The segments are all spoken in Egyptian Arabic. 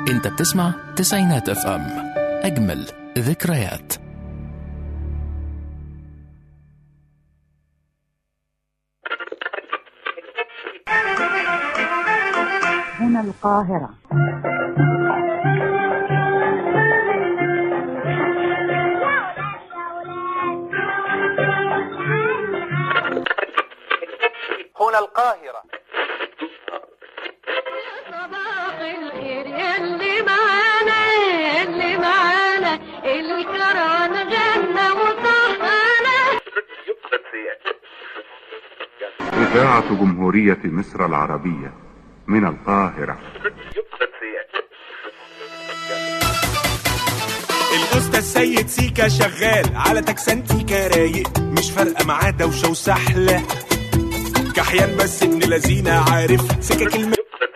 انت بتسمع تسعينات اف ام اجمل ذكريات هنا القاهرة هنا القاهرة صباح الخير يلي معانا يلي معانا الكران غنى وطهانا إذاعة جمهورية مصر العربية من القاهرة الاستاذ سيد سيكا شغال على تكسنتيكا رايق مش فارقه معاه دوشه وسحله كحيان بس ابن لذينه عارف سكك الم...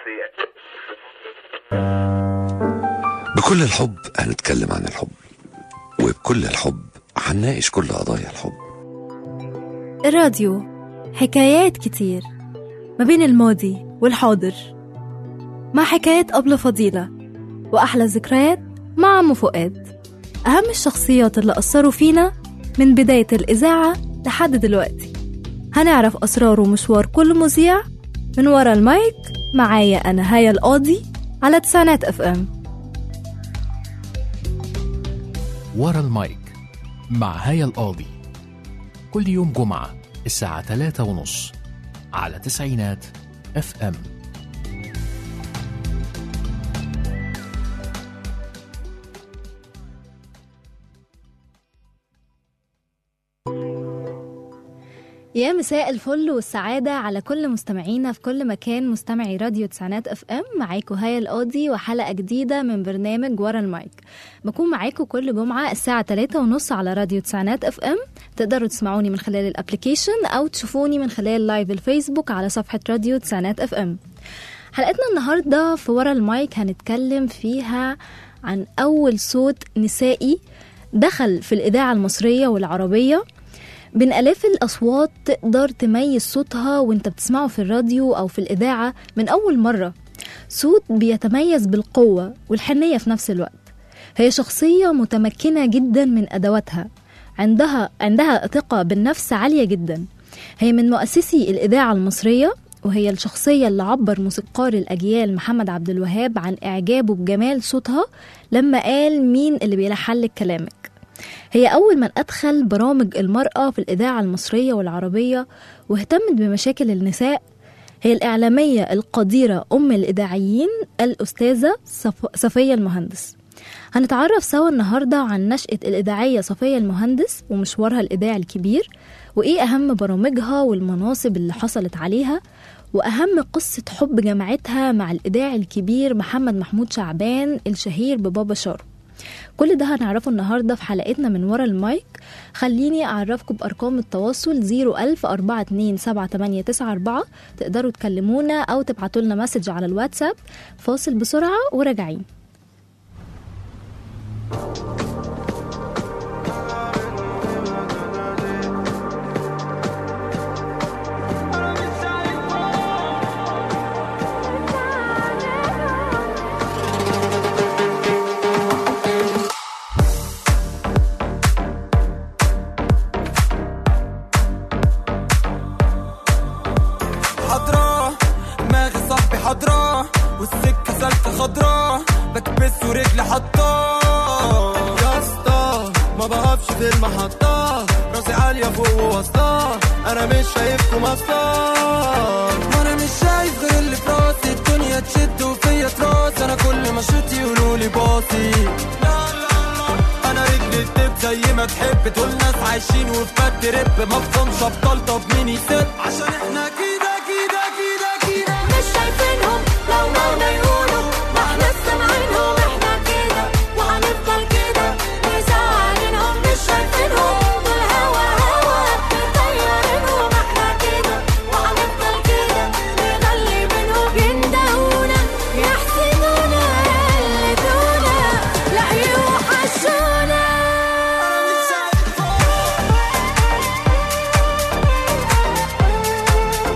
بكل الحب هنتكلم عن الحب وبكل الحب هنناقش كل قضايا الحب الراديو حكايات كتير ما بين الماضي والحاضر مع حكايات أبلة فضيلة وأحلى ذكريات مع عم فؤاد أهم الشخصيات اللي أثروا فينا من بداية الإذاعة لحد دلوقتي هنعرف أسرار ومشوار كل مذيع من ورا المايك معايا أنا هيا القاضي على تسعينات اف ام ورا المايك مع هيا القاضي كل يوم جمعة الساعة 3 ونص على تسعينات اف ام يا مساء الفل والسعادة على كل مستمعينا في كل مكان مستمعي راديو تسعينات اف ام معاكم هيا القاضي وحلقة جديدة من برنامج ورا المايك بكون معاكم كل جمعة الساعة 3 ونص على راديو تسعينات اف ام تقدروا تسمعوني من خلال الابليكيشن او تشوفوني من خلال لايف الفيسبوك على صفحة راديو تسعينات اف ام حلقتنا النهاردة في ورا المايك هنتكلم فيها عن أول صوت نسائي دخل في الإذاعة المصرية والعربية بين آلاف الأصوات تقدر تميز صوتها وانت بتسمعه في الراديو أو في الإذاعة من أول مرة صوت بيتميز بالقوة والحنية في نفس الوقت هي شخصية متمكنة جدا من أدواتها عندها عندها ثقة بالنفس عالية جدا هي من مؤسسي الإذاعة المصرية وهي الشخصية اللي عبر موسيقار الأجيال محمد عبد الوهاب عن إعجابه بجمال صوتها لما قال مين اللي بيلحن لك كلامك هي أول من أدخل برامج المرأة في الإذاعة المصرية والعربية واهتمت بمشاكل النساء هي الإعلامية القديرة أم الإذاعيين الأستاذة صف... صفية المهندس هنتعرف سوا النهاردة عن نشأة الإذاعية صفية المهندس ومشوارها الإذاعي الكبير وإيه أهم برامجها والمناصب اللي حصلت عليها وأهم قصة حب جمعتها مع الإذاعي الكبير محمد محمود شعبان الشهير ببابا شارو كل ده هنعرفه النهاردة في حلقتنا من ورا المايك خليني أعرفكم بأرقام التواصل 01000 427 تقدروا تكلمونا أو تبعتوا لنا مسج على الواتساب فاصل بسرعة وراجعين حضراه دماغي صاحبي حضراه والسكه سالكه خضراه بكبس ورجلي حطاه يا اسطى ما بقفش في المحطة راسي عالية فوق ووسطى أنا مش شايفكم أصلا ما أنا مش شايف غير اللي في راسي الدنيا تشد وفيا تراس أنا كل ما شوت يقولوا لي باصي لا لا لا أنا رجلي تدب زي ما تحب تقول ناس عايشين وفي مد رب ما بفهمش أبطال طب مين يسد عشان إحنا كده كده كده كده مش شايفينهم لو مهما يقولوا ما احنا سامعينهم احنا كده وهنفضل كده مزعلينهم مش شايفينهم دول هوا هوا مطيرينهم احنا كده وهنفضل كده نغلي منهم يندهونا يحسدونا يقلدونا لا يوحشونا أنا مش شايف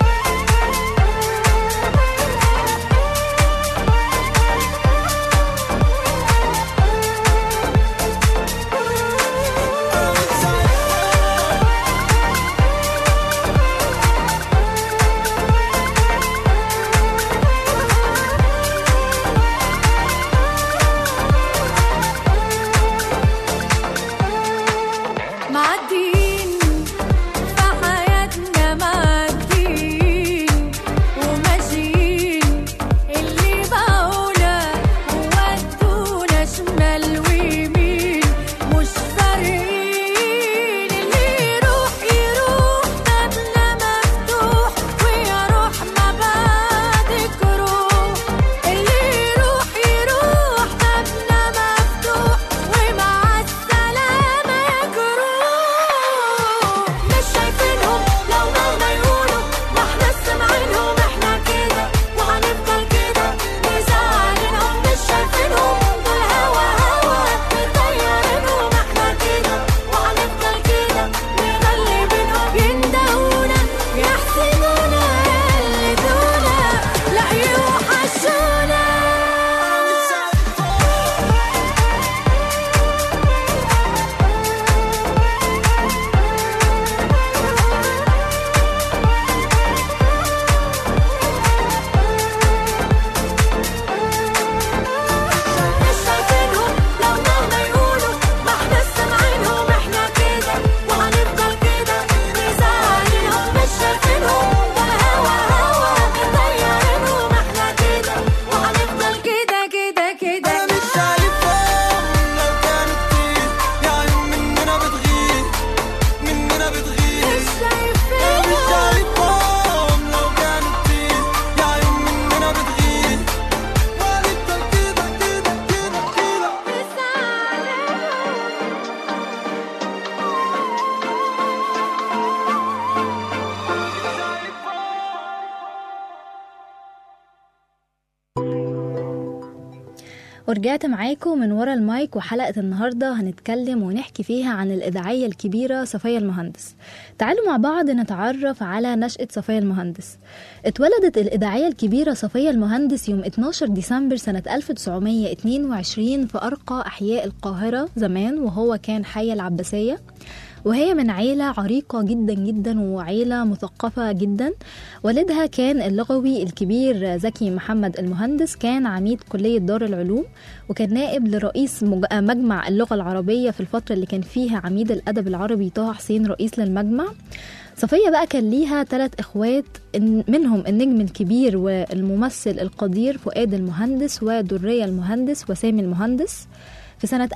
ورجعت معاكم من ورا المايك وحلقة النهاردة هنتكلم ونحكي فيها عن الإذاعية الكبيرة صفية المهندس تعالوا مع بعض نتعرف على نشأة صفية المهندس اتولدت الإذاعية الكبيرة صفية المهندس يوم 12 ديسمبر سنة 1922 في أرقى أحياء القاهرة زمان وهو كان حي العباسية وهي من عيلة عريقة جدا جدا وعيلة مثقفة جدا والدها كان اللغوي الكبير زكي محمد المهندس كان عميد كلية دار العلوم وكان نائب لرئيس مج- مجمع اللغة العربية في الفترة اللي كان فيها عميد الأدب العربي طه حسين رئيس للمجمع صفية بقى كان ليها ثلاث إخوات إن- منهم النجم الكبير والممثل القدير فؤاد المهندس ودرية المهندس وسامي المهندس في سنة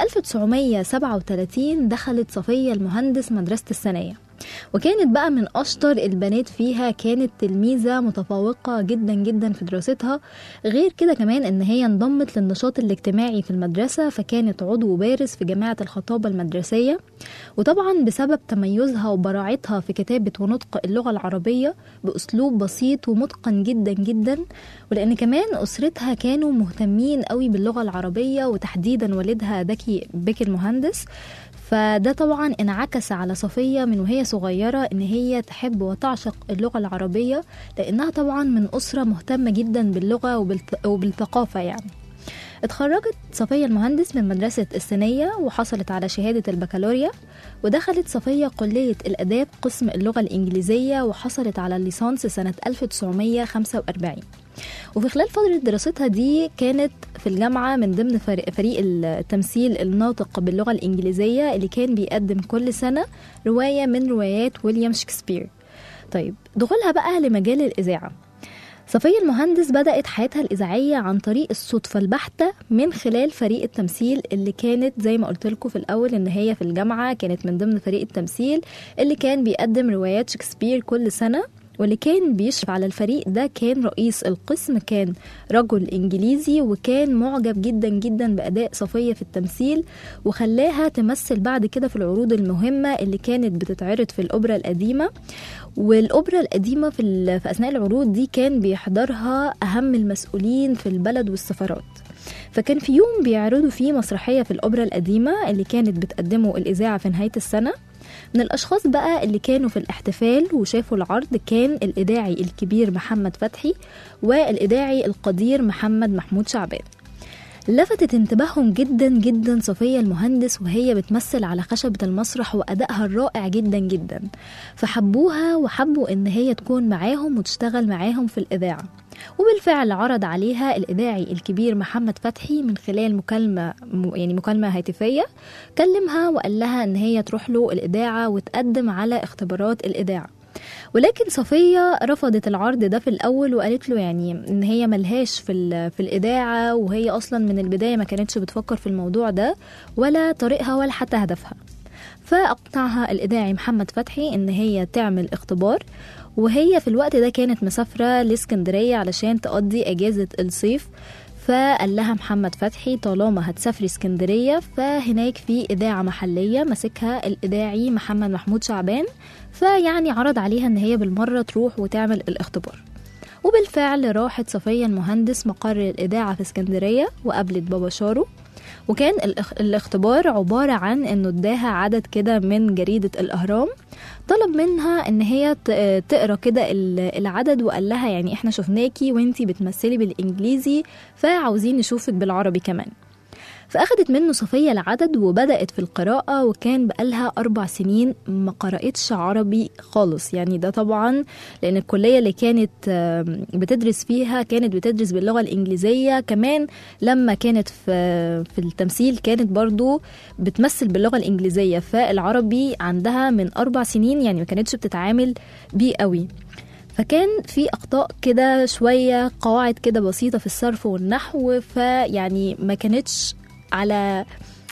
1937 دخلت صفية المهندس مدرسة الثانوية وكانت بقى من أشطر البنات فيها كانت تلميذة متفوقة جدا جدا في دراستها غير كده كمان إن هي انضمت للنشاط الاجتماعي في المدرسة فكانت عضو بارز في جماعة الخطابة المدرسية وطبعا بسبب تميزها وبراعتها في كتابة ونطق اللغة العربية بأسلوب بسيط ومتقن جدا جدا ولأن كمان أسرتها كانوا مهتمين قوي باللغة العربية وتحديدا والدها ذكي بك المهندس فده طبعا انعكس على صفية من وهي صغيرة ان هي تحب وتعشق اللغة العربية لانها طبعا من اسرة مهتمة جدا باللغة وبالث- وبالثقافة يعني اتخرجت صفية المهندس من مدرسة السنية وحصلت على شهادة البكالوريا ودخلت صفية كلية الآداب قسم اللغة الإنجليزية وحصلت على الليسانس سنة 1945 وفي خلال فترة دراستها دي كانت في الجامعة من ضمن فريق, فريق التمثيل الناطق باللغة الإنجليزية اللي كان بيقدم كل سنة رواية من روايات ويليام شكسبير طيب دخولها بقى لمجال الإذاعة صفية المهندس بدأت حياتها الإذاعية عن طريق الصدفة البحتة من خلال فريق التمثيل اللي كانت زي ما قلت لكم في الأول إن هي في الجامعة كانت من ضمن فريق التمثيل اللي كان بيقدم روايات شكسبير كل سنة واللي كان بيشرف على الفريق ده كان رئيس القسم كان رجل انجليزي وكان معجب جدا جدا باداء صفيه في التمثيل وخلاها تمثل بعد كده في العروض المهمه اللي كانت بتتعرض في الاوبرا القديمه والاوبرا القديمه في, ال- في اثناء العروض دي كان بيحضرها اهم المسؤولين في البلد والسفارات فكان في يوم بيعرضوا فيه مسرحيه في الاوبرا القديمه اللي كانت بتقدمه الاذاعه في نهايه السنه من الأشخاص بقى اللي كانوا في الاحتفال وشافوا العرض كان الإذاعي الكبير محمد فتحي والإذاعي القدير محمد محمود شعبان لفتت انتباههم جدا جدا صفية المهندس وهي بتمثل على خشبة المسرح وأدائها الرائع جدا جدا فحبوها وحبوا إن هي تكون معاهم وتشتغل معاهم في الإذاعة وبالفعل عرض عليها الإذاعي الكبير محمد فتحي من خلال مكالمة م- يعني مكالمة هاتفية كلمها وقال لها إن هي تروح له الإذاعة وتقدم على اختبارات الإذاعة ولكن صفية رفضت العرض ده في الأول وقالت له يعني إن هي ملهاش في, ال- في الإذاعة وهي أصلا من البداية ما كانتش بتفكر في الموضوع ده ولا طريقها ولا حتى هدفها فأقنعها الإذاعي محمد فتحي إن هي تعمل اختبار وهي في الوقت ده كانت مسافرة لإسكندرية علشان تقضي أجازة الصيف فقال لها محمد فتحي طالما هتسافري اسكندرية فهناك في إذاعة محلية ماسكها الإذاعي محمد محمود شعبان فيعني عرض عليها إن هي بالمرة تروح وتعمل الاختبار وبالفعل راحت صفية المهندس مقر الإذاعة في اسكندرية وقابلت بابا شارو وكان الاخ- الاختبار عبارة عن انه اداها عدد كده من جريدة الأهرام طلب منها ان هي ت- تقرا كده ال- العدد وقال لها يعني احنا شفناكي وانتي بتمثلي بالانجليزي فعاوزين نشوفك بالعربي كمان فأخدت منه صفية العدد وبدأت في القراءة وكان بقالها أربع سنين ما قرأتش عربي خالص يعني ده طبعا لأن الكلية اللي كانت آم، بتدرس فيها كانت بتدرس باللغة الإنجليزية كمان لما كانت في في التمثيل كانت برضو بتمثل باللغة الإنجليزية فالعربي عندها من أربع سنين يعني ما كانتش بتتعامل بيه قوي فكان في اخطاء كده شويه قواعد كده بسيطه في الصرف والنحو فيعني ما كانتش على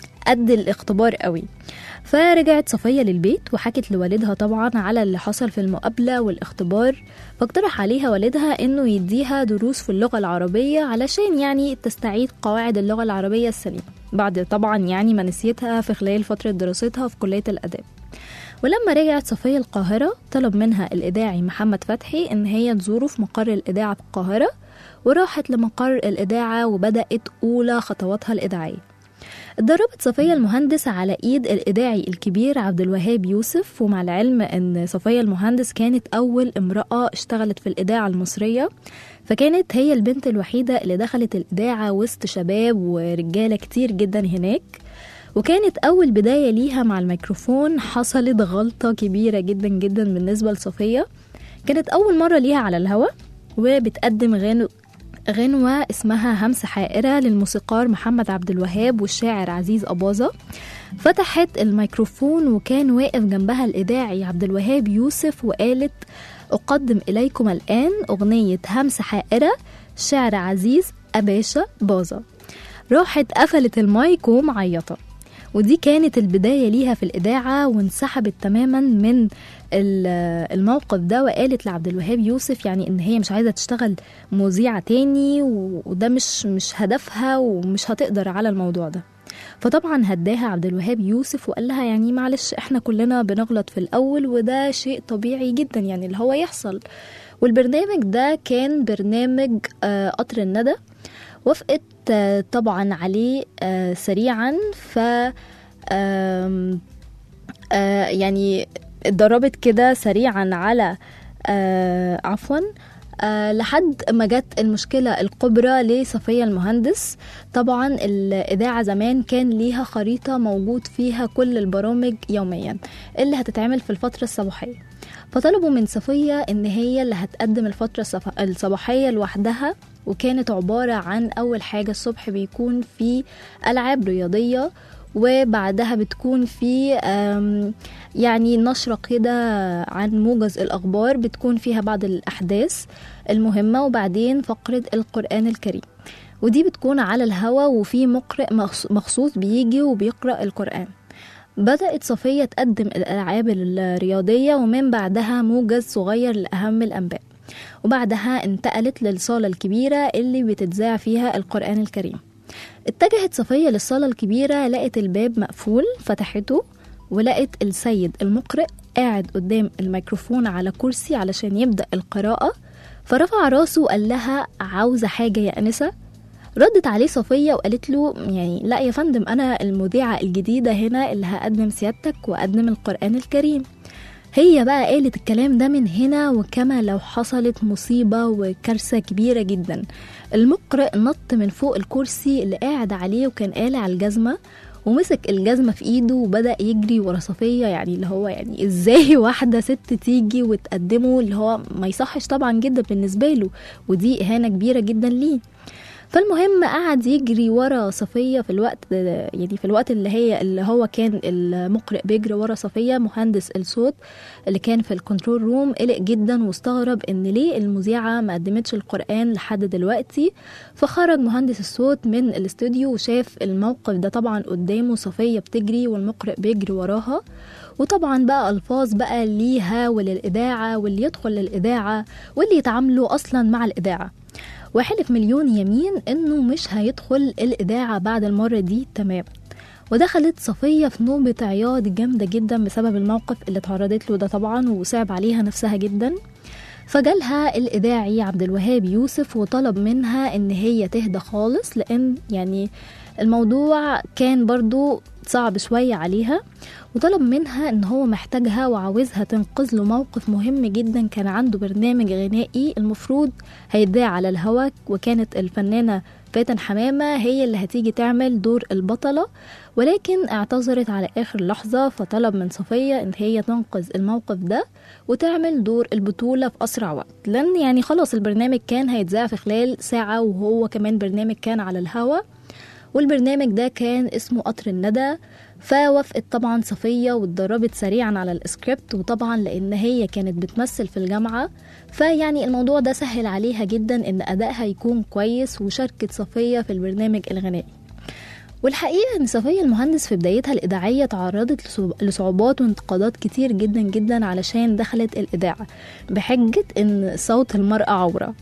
قد الاختبار قوي فرجعت صفية للبيت وحكت لوالدها طبعا على اللي حصل في المقابلة والاختبار فاقترح عليها والدها انه يديها دروس في اللغة العربية علشان يعني تستعيد قواعد اللغة العربية السليمة بعد طبعا يعني ما نسيتها في خلال فترة دراستها في كلية الآداب ولما رجعت صفية القاهرة طلب منها الإذاعي محمد فتحي إن هي تزوره في مقر الإذاعة في القاهرة وراحت لمقر الإذاعة وبدأت أولى خطواتها الإذاعية اتدربت صفية المهندس على ايد الاذاعي الكبير عبد الوهاب يوسف ومع العلم ان صفية المهندس كانت اول امرأة اشتغلت في الاذاعة المصرية فكانت هي البنت الوحيدة اللي دخلت الاذاعة وسط شباب ورجالة كتير جدا هناك وكانت أول بداية ليها مع الميكروفون حصلت غلطة كبيرة جدا جدا بالنسبة لصفية كانت أول مرة ليها على الهوا وبتقدم غنو غنوة اسمها همس حائرة للموسيقار محمد عبد الوهاب والشاعر عزيز أباظة فتحت الميكروفون وكان واقف جنبها الإذاعي عبد الوهاب يوسف وقالت أقدم إليكم الآن أغنية همس حائرة شعر عزيز أباشا باظة راحت قفلت المايك ومعيطة ودي كانت البداية ليها في الإذاعة وانسحبت تماما من ال- الموقف ده وقالت لعبد الوهاب يوسف يعني إن هي مش عايزة تشتغل مذيعة تاني و- وده مش مش هدفها ومش هتقدر على الموضوع ده فطبعا هداها عبد الوهاب يوسف وقال لها يعني معلش احنا كلنا بنغلط في الأول وده شيء طبيعي جدا يعني اللي هو يحصل والبرنامج ده كان برنامج آه، قطر الندى وافقت آه، طبعا عليه آه، سريعا ف آم، آه، يعني اتدربت كده سريعا على آه، عفوا آه، لحد ما جت المشكلة الكبرى لصفية المهندس طبعا الإذاعة زمان كان ليها خريطة موجود فيها كل البرامج يوميا اللي هتتعمل في الفترة الصباحية فطلبوا من صفية إن هي اللي هتقدم الفترة الصف- الصباحية لوحدها وكانت عبارة عن أول حاجة الصبح بيكون في ألعاب رياضية وبعدها بتكون في آم، يعني نشرة كده عن موجز الأخبار بتكون فيها بعض الأحداث المهمة وبعدين فقرة القرآن الكريم ودي بتكون على الهوا وفي مقرئ مخص- مخصوص بيجي وبيقرأ القرآن بدأت صفية تقدم الألعاب الرياضية ومن بعدها موجز صغير لأهم الأنباء وبعدها انتقلت للصالة الكبيرة اللي بتتذاع فيها القرآن الكريم اتجهت صفية للصالة الكبيرة لقت الباب مقفول فتحته ولقت السيد المقرئ قاعد قدام الميكروفون على كرسي علشان يبدأ القراءة فرفع راسه وقال لها عاوزة حاجة يا أنسة ردت عليه صفية وقالت له يعني لا يا فندم أنا المذيعة الجديدة هنا اللي هقدم سيادتك وأقدم القرآن الكريم هي بقى قالت الكلام ده من هنا وكما لو حصلت مصيبة وكارثة كبيرة جدا المقرئ نط من فوق الكرسي اللي قاعد عليه وكان قالع الجزمة ومسك الجزمة في ايده وبدأ يجري ورا صفية يعني اللي هو يعني ازاي واحدة ست تيجي وتقدمه اللي هو ما يصحش طبعا جدا بالنسبة له ودي إهانة كبيرة جدا ليه فالمهم قعد يجري ورا صفية في الوقت يعني في الوقت اللي هي اللي هو كان المقرئ بيجري ورا صفية مهندس الصوت اللي كان في الكنترول روم قلق جدا واستغرب ان ليه المذيعة ما قدمتش القرآن لحد دلوقتي فخرج مهندس الصوت من الاستوديو وشاف الموقف ده طبعا قدامه صفية بتجري والمقرئ بيجري وراها وطبعا بقى الفاظ بقى ليها وللإذاعة واللي يدخل للإذاعة واللي يتعاملوا أصلا مع الإذاعة وحلف مليون يمين انه مش هيدخل الاذاعه بعد المره دي تمام ودخلت صفيه في نوبه عياط جامده جدا بسبب الموقف اللي اتعرضت له ده طبعا وصعب عليها نفسها جدا فجالها الاذاعي عبد الوهاب يوسف وطلب منها ان هي تهدى خالص لان يعني الموضوع كان برضو صعب شوية عليها وطلب منها ان هو محتاجها وعاوزها تنقذ له موقف مهم جدا كان عنده برنامج غنائي المفروض هيتذاع على الهوا وكانت الفنانة فاتن حمامة هي اللي هتيجي تعمل دور البطلة ولكن اعتذرت على آخر لحظة فطلب من صفية ان هي تنقذ الموقف ده وتعمل دور البطولة في أسرع وقت لأن يعني خلاص البرنامج كان هيتذاع في خلال ساعة وهو كمان برنامج كان على الهوا والبرنامج ده كان اسمه قطر الندى فوافقت طبعا صفية واتدربت سريعا على السكريبت وطبعا لأن هي كانت بتمثل في الجامعة فيعني الموضوع ده سهل عليها جدا إن أدائها يكون كويس وشاركت صفية في البرنامج الغنائي والحقيقة إن صفية المهندس في بدايتها الإذاعية تعرضت لصعوب- لصعوبات وانتقادات كتير جدا جدا علشان دخلت الإذاعة بحجة إن صوت المرأة عورة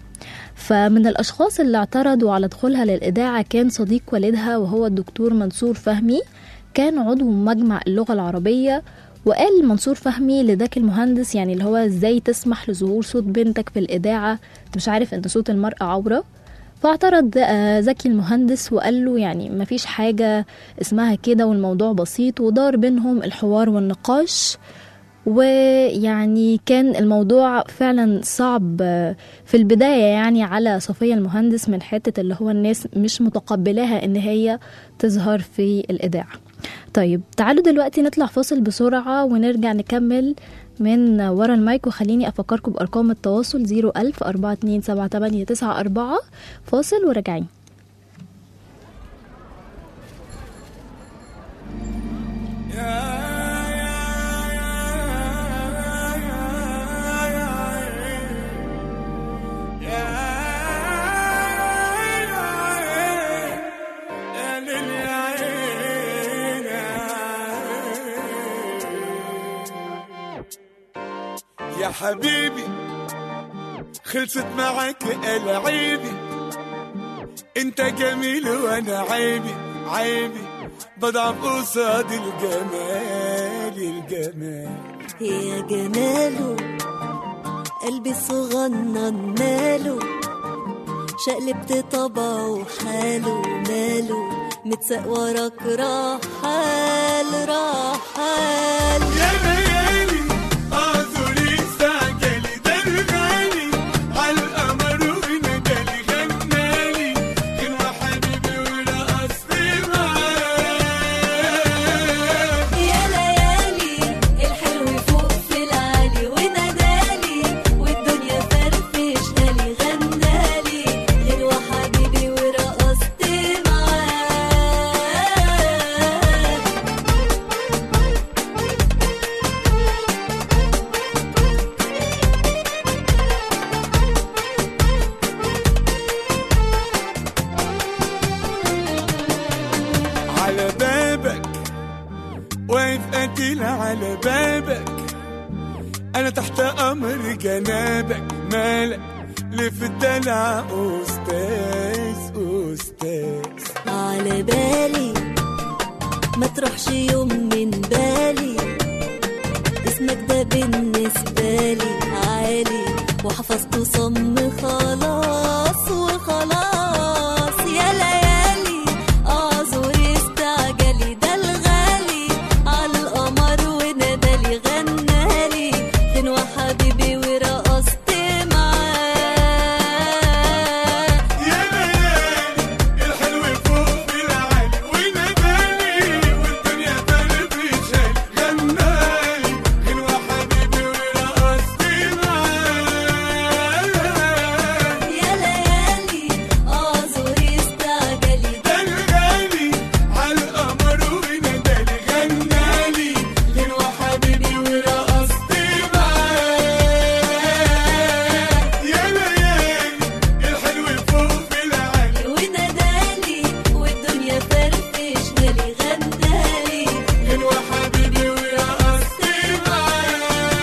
فمن الأشخاص اللي اعترضوا على دخولها للإذاعة كان صديق والدها وهو الدكتور منصور فهمي كان عضو مجمع اللغة العربية وقال منصور فهمي لذاك المهندس يعني اللي هو ازاي تسمح لظهور صوت بنتك في الإذاعة انت مش عارف ان صوت المرأة عورة فاعترض آه، زكي المهندس وقال له يعني مفيش حاجة اسمها كده والموضوع بسيط ودار بينهم الحوار والنقاش ويعني كان الموضوع فعلا صعب آه، في البداية يعني على صفية المهندس من حتة اللي هو الناس مش متقبلاها ان هي تظهر في الإذاعة طيب تعالوا دلوقتي نطلع فاصل بسرعة ونرجع نكمل من ورا المايك وخليني أفكركم بأرقام التواصل 01000 427 فاصل وراجعين يا حبيبي خلصت معك العيبي انت جميل وانا عيبي عيبي بضعف قصاد الجمال الجمال يا جماله قلبي صغنن ماله شقلبت طبعه حاله ماله متساق وراك رحال رحال يا ليالي اعذري استعجلي ده الغالي عالقمر وندالي غنالي غنوة حبيبي ورقصتي معاه يا ليالي الحلو فوق في العالي ونادالي والدنيا فرفشها لي غنالي غنوة حبيبي ورقصت معاه على بابك واقف قتيل على بابك انا تحت امر جنابك مالك ليه في الدلع استاذ استاذ على بالي ما تروحش يوم من بالي اسمك ده بالنسبة لي عالي وحفظته صم خلاص وخلاص يا ليالي اعذر استعجلي ده الغالي على القمر ونادالي غنالي غنوة حبيبي ورقصت معاه يا ليالي الحلو فوق في العالي وناداني والدنيا فرفشة غنالي غنوة حبيبي ورقصتي معاه يا ليالي اعذر استعجلي ده الغالي عالقمر وندالي غنالي غنوة حبيبي ورقصتي معاه يا ليالي الحلو فوق في العالي ونادالي والدنيا فرفشنا لي غنالي غنوة حبيبي ورقصتي معاه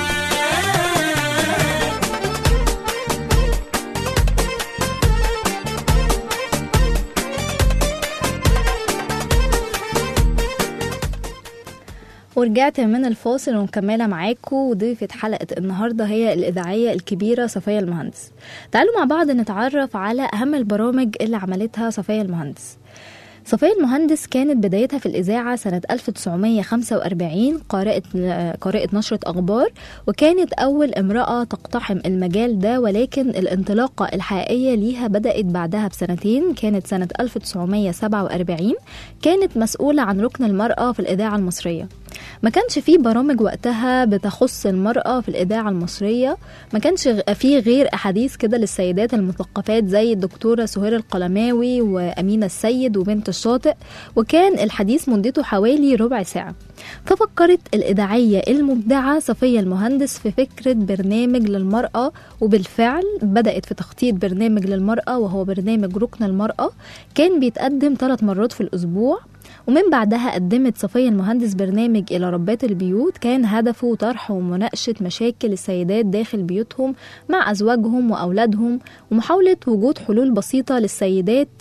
ورجعت من الفاصل ومكملة معاكم وضيفة حلقة النهاردة هي الإذاعية الكبيرة صفية المهندس تعالوا مع بعض نتعرف على أهم البرامج اللي عملتها صفية المهندس صفية المهندس كانت بدايتها في الإذاعة سنة 1945 قارئة قارئة نشرة أخبار وكانت أول امرأة تقتحم المجال ده ولكن الانطلاقة الحقيقية ليها بدأت بعدها بسنتين كانت سنة 1947 كانت مسؤولة عن ركن المرأة في الإذاعة المصرية ما كانش فيه برامج وقتها بتخص المرأة في الإذاعة المصرية ما كانش غ- فيه غير أحاديث كده للسيدات المثقفات زي الدكتورة سهير القلماوي وأمينة السيد وبنت الشاطئ وكان الحديث مدته حوالي ربع ساعة ففكرت الإذاعية المبدعة صفية المهندس في فكرة برنامج للمرأة وبالفعل بدأت في تخطيط برنامج للمرأة وهو برنامج ركن المرأة كان بيتقدم ثلاث مرات في الأسبوع ومن بعدها قدمت صفية المهندس برنامج إلى ربات البيوت كان هدفه طرح ومناقشة مشاكل السيدات داخل بيوتهم مع أزواجهم وأولادهم ومحاولة وجود حلول بسيطة للسيدات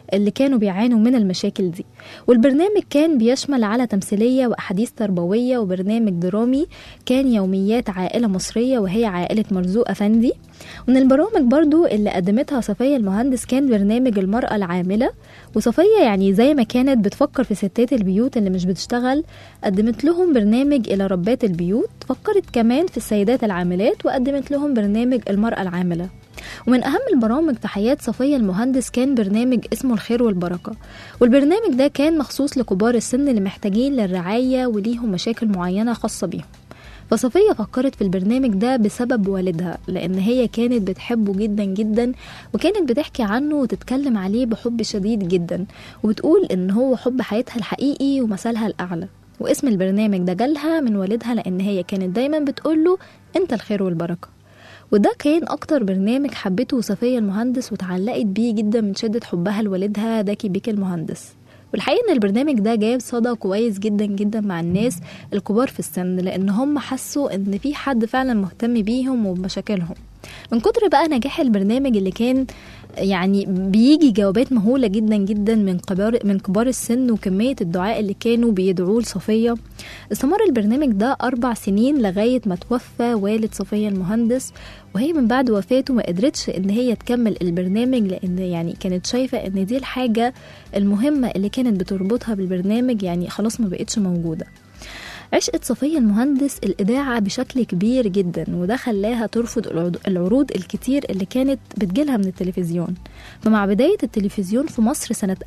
اللي كانوا بيعانوا من المشاكل دي والبرنامج كان بيشمل على تمثيلية وأحاديث تربوية وبرنامج درامي كان يوميات عائلة مصرية وهي عائلة مرزوق أفندي ومن البرامج برضو اللي قدمتها صفية المهندس كان برنامج المرأة العاملة وصفية يعني زي ما كانت بتفكر في ستات البيوت اللي مش بتشتغل قدمت لهم برنامج إلى ربات البيوت فكرت كمان في السيدات العاملات وقدمت لهم برنامج المرأة العاملة ومن أهم البرامج في حياة صفية المهندس كان برنامج اسمه الخير والبركة والبرنامج ده كان مخصوص لكبار السن اللي محتاجين للرعاية وليهم مشاكل معينة خاصة بيهم فصفية فكرت في البرنامج ده بسبب والدها لأن هي كانت بتحبه جدا جدا وكانت بتحكي عنه وتتكلم عليه بحب شديد جدا وبتقول إن هو حب حياتها الحقيقي ومثلها الأعلى واسم البرنامج ده جالها من والدها لأن هي كانت دايما بتقوله أنت الخير والبركة وده كان أكتر برنامج حبته صفية المهندس وتعلقت بيه جدا من شدة حبها لوالدها داكي بيك المهندس والحقيقة ان البرنامج ده جاب صدى كويس جدا جدا مع الناس الكبار في السن لان هم حسوا ان في حد فعلا مهتم بيهم وبمشاكلهم من كتر بقى نجاح البرنامج اللي كان يعني بيجي جوابات مهولة جدا جدا من كبار من كبار السن وكمية الدعاء اللي كانوا بيدعوه لصفية استمر البرنامج ده أربع سنين لغاية ما توفى والد صفية المهندس وهي من بعد وفاته ما قدرتش ان هي تكمل البرنامج لان يعني كانت شايفة ان دي الحاجة المهمة اللي كانت بتربطها بالبرنامج يعني خلاص ما بقتش موجودة عشقت صفية المهندس الإذاعة بشكل كبير جدا وده خلاها ترفض العرض- العروض الكتير اللي كانت بتجيلها من التلفزيون فمع بداية التلفزيون في مصر سنة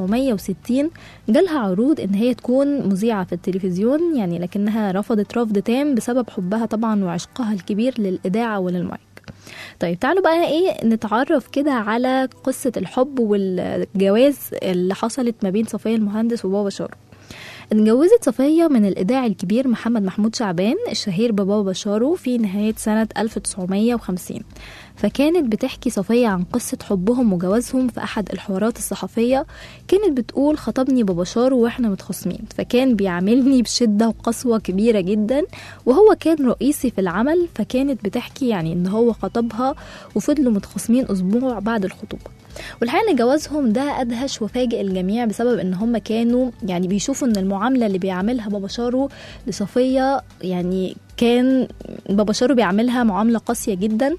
1960 جالها عروض إن هي تكون مذيعة في التلفزيون يعني لكنها رفضت رفض تام بسبب حبها طبعا وعشقها الكبير للإذاعة وللمايك طيب تعالوا بقى ايه نتعرف كده على قصة الحب والجواز اللي حصلت ما بين صفية المهندس وبابا شارو اتجوزت صفية من الإذاعي الكبير محمد محمود شعبان الشهير ببابا شارو في نهاية سنة 1950 فكانت بتحكي صفية عن قصة حبهم وجوازهم في أحد الحوارات الصحفية كانت بتقول خطبني بابا شارو وإحنا متخاصمين فكان بيعاملني بشدة وقسوة كبيرة جدا وهو كان رئيسي في العمل فكانت بتحكي يعني إن هو خطبها وفضلوا متخاصمين أسبوع بعد الخطوبة والحقيقه ان جوازهم ده ادهش وفاجئ الجميع بسبب ان هم كانوا يعني بيشوفوا ان المعامله اللي بيعملها بابا شارو لصفيه يعني كان بابا شارو بيعملها معامله قاسيه جدا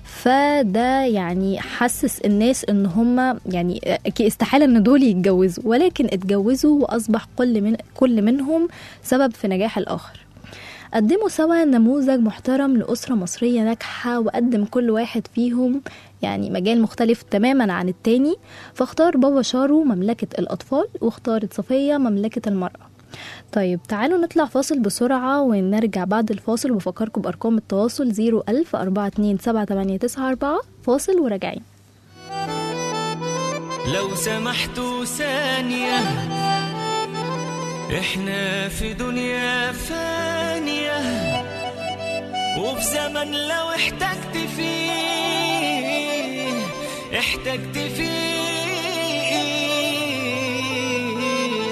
فده يعني حسس الناس ان هم يعني استحاله ان دول يتجوزوا ولكن اتجوزوا واصبح كل من كل منهم سبب في نجاح الاخر قدموا سوا نموذج محترم لأسرة مصرية ناجحة وقدم كل واحد فيهم يعني مجال مختلف تماما عن التاني فاختار بابا شارو مملكة الأطفال واختارت صفية مملكة المرأة طيب تعالوا نطلع فاصل بسرعة ونرجع بعد الفاصل وبفكركم بأرقام التواصل 01000 427 فاصل وراجعين لو سمحتوا ثانية احنا في دنيا فانية وفي زمن لو احتجت فيه احتجت فيه ايد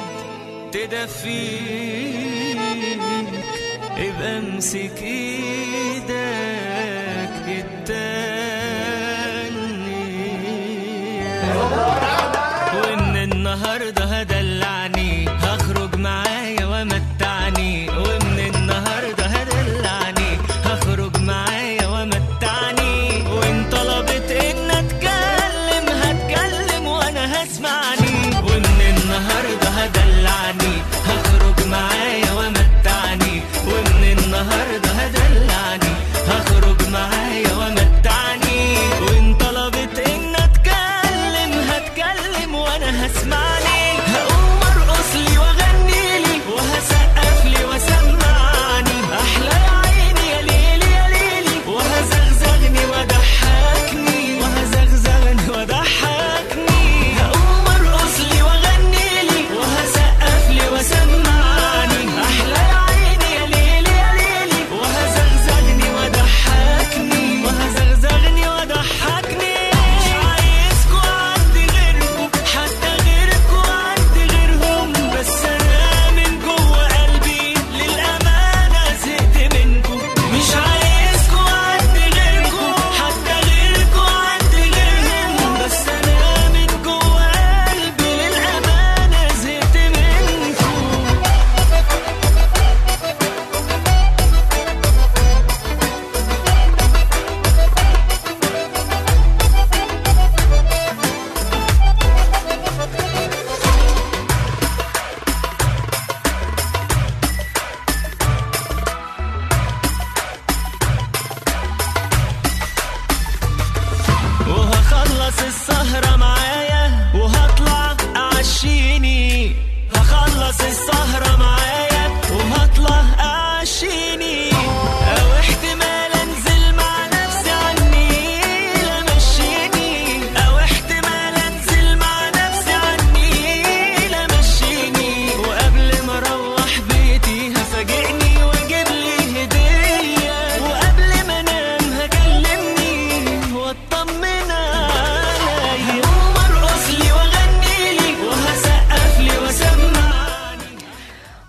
تدفيك ابقى امسك ايدك التانية وان النهارده هدلعني هخرج معايا ومتعني ومن النهارده هدلعني هخرج معايا ومتعني وان طلبت ان اتكلم هتكلم وانا هسمعني ومن النهارده هدلعني هخرج معايا ومتعني ومن النهارده هدلعني هخرج معايا ومتعني وان طلبت ان اتكلم هتكلم وانا هسمعني هقوم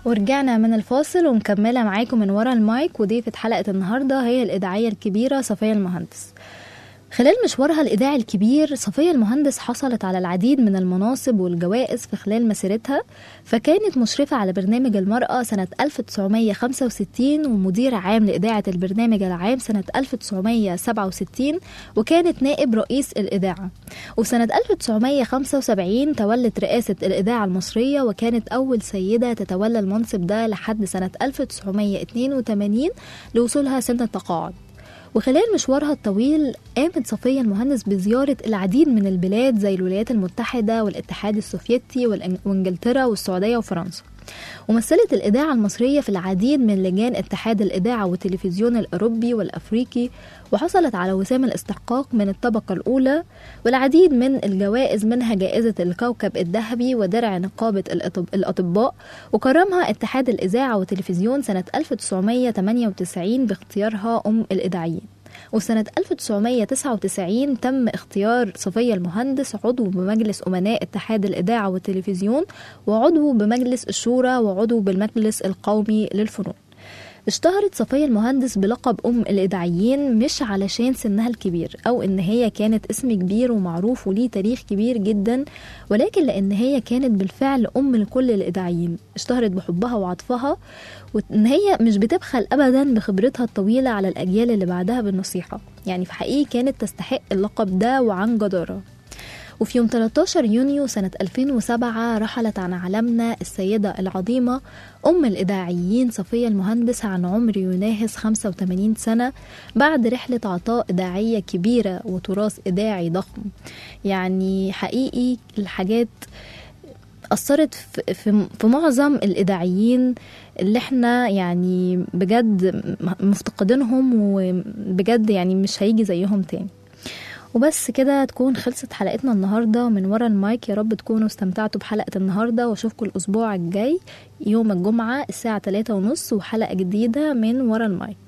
ورجعنا من الفاصل ومكملة معاكم من ورا المايك وضيفة حلقة النهاردة هي الإذاعية الكبيرة صفية المهندس خلال مشوارها الإذاعي الكبير صفية المهندس حصلت على العديد من المناصب والجوائز في خلال مسيرتها فكانت مشرفة على برنامج المرأة سنة 1965 ومدير عام لإذاعة البرنامج العام سنة 1967 وكانت نائب رئيس الإذاعة وسنة 1975 تولت رئاسة الإذاعة المصرية وكانت أول سيدة تتولى المنصب ده لحد سنة 1982 لوصولها سن التقاعد وخلال مشوارها الطويل قامت صفية المهندس بزيارة العديد من البلاد زي الولايات المتحدة والاتحاد السوفيتي والإن- وانجلترا والسعودية وفرنسا ومثلت الإذاعة المصرية في العديد من لجان اتحاد الإذاعة والتلفزيون الأوروبي والأفريقي وحصلت على وسام الاستحقاق من الطبقة الأولى والعديد من الجوائز منها جائزة الكوكب الذهبي ودرع نقابة الأطب- الأطباء وكرمها اتحاد الإذاعة والتلفزيون سنة 1998 باختيارها أم الإذاعيين وسنة 1999 تم اختيار صفية المهندس عضو بمجلس أمناء اتحاد الإذاعة والتلفزيون وعضو بمجلس الشورى وعضو بالمجلس القومي للفنون اشتهرت صفية المهندس بلقب أم الإذاعيين مش علشان سنها الكبير أو إن هي كانت اسم كبير ومعروف وليه تاريخ كبير جدا ولكن لأن هي كانت بالفعل أم لكل الإذاعيين اشتهرت بحبها وعطفها وإن هي مش بتبخل أبدا بخبرتها الطويلة على الأجيال اللي بعدها بالنصيحة يعني في حقيقي كانت تستحق اللقب ده وعن جدارة وفي يوم 13 يونيو سنة 2007 رحلت عن عالمنا السيدة العظيمة أم الإذاعيين صفية المهندس عن عمر يناهز 85 سنة بعد رحلة عطاء إذاعية كبيرة وتراث إذاعي ضخم يعني حقيقي الحاجات أثرت في, في, في معظم الإذاعيين اللي احنا يعني بجد مفتقدينهم وبجد يعني مش هيجي زيهم تاني وبس كده تكون خلصت حلقتنا النهاردة من ورا المايك يا رب تكونوا استمتعتوا بحلقة النهاردة واشوفكم الأسبوع الجاي يوم الجمعة الساعة 3 ونص وحلقة جديدة من ورا المايك